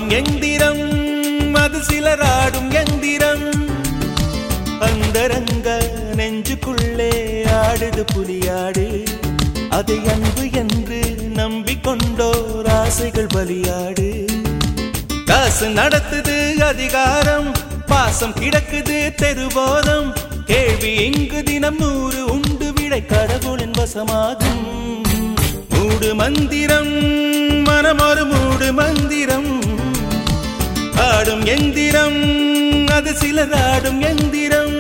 ஆடும் எந்திரம் அது சிலராடும் எந்திரம் அந்தரங்க நெஞ்சுக்குள்ளே ஆடுது புலியாடு அதை அன்பு என்று நம்பிக்கொண்டோர் ஆசைகள் பலியாடு காசு நடத்துது அதிகாரம் பாசம் கிடக்குது தெருவோரம் கேள்வி இங்கு தினம் நூறு உண்டு விடை கடவுளின் வசமாகும் மூடு மந்திரம் மனம் ஒரு மூடு மந்திரம் ஆடும் எந்திரம் அது சிலர் ஆடும் எந்திரம்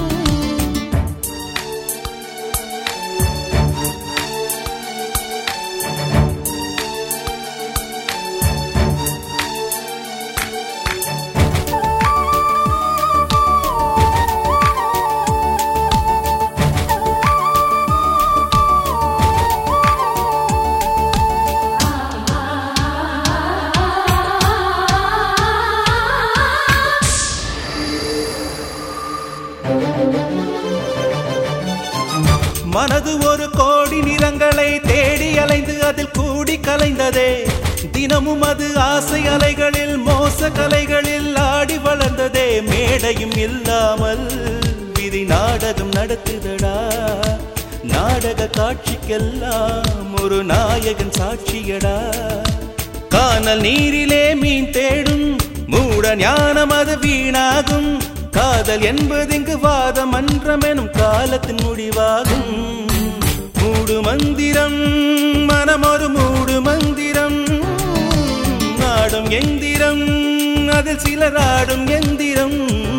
மனது ஒரு கோடி நிறங்களை தேடி அலைந்து அதில் கூடி கலைந்ததே தினமும் அது ஆசை அலைகளில் மோச கலைகளில் ஆடி வளர்ந்ததே மேடையும் இல்லாமல் விதி நாடகம் நடத்துதடா நாடக காட்சிக்கெல்லாம் ஒரு நாயகன் சாட்சியடா கானல் நீரிலே மீன் தேடும் மூட ஞானம் அது வீணாகும் காதல் என்பது இங்கு வாத மன்றம் எனும் காலத்தின் முடிவாகும் மூடு மந்திரம் மனம் ஒரு மூடு மந்திரம் ஆடும் எந்திரம் அதில் சிலர் ஆடும் எந்திரம்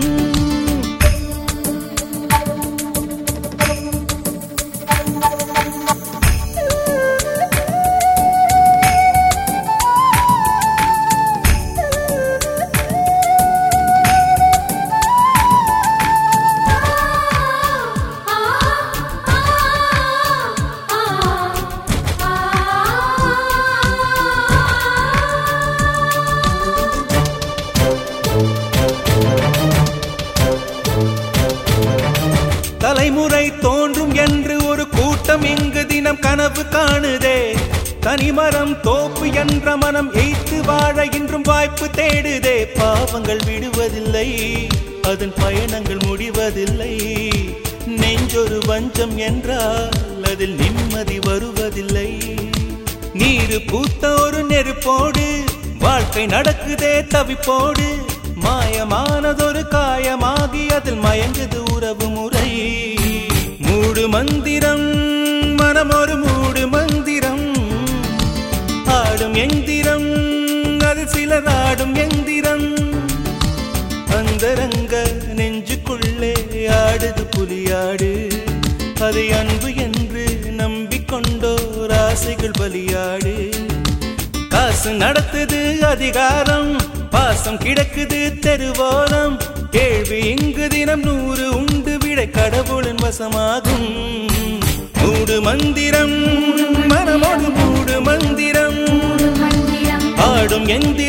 தலைமுறை தோன்றும் என்று ஒரு கூட்டம் இங்கு தினம் கனவு காணுதே தனிமரம் தோப்பு என்ற மனம் எய்த்து வாழ இன்றும் வாய்ப்பு தேடுதே பாவங்கள் விடுவதில்லை அதன் பயணங்கள் முடிவதில்லை நெஞ்சொரு வஞ்சம் என்றால் அதில் நிம்மதி வருவதில்லை நீரு பூத்த ஒரு நெருப்போடு வாழ்க்கை நடக்குதே தவிப்போடு மாயமானதொரு காயமாகி அதில் மயங்குது உறவு முறை மூடு மந்திரம் மனம் ஒரு மூடு மந்திரம் ஆடும் எந்திரம் அது சிலர் ஆடும் எந்திரம் அந்தரங்க நெஞ்சுக்குள்ளே ஆடுது புலியாடு அதை அன்பு என்று நம்பிக்கொண்டோர் ஆசைகள் பலியாடு காசு நடத்துது அதிகாரம் பாசம் கிடக்குது தெருவோரம் கேள்வி இங்கு தினம் நூறு உண்டு விடை கடவுளின் வசமாகும் மூடு மந்திரம் மனமோடு மூடு மந்திரம் மந்திரம் ஆடும் எந்தி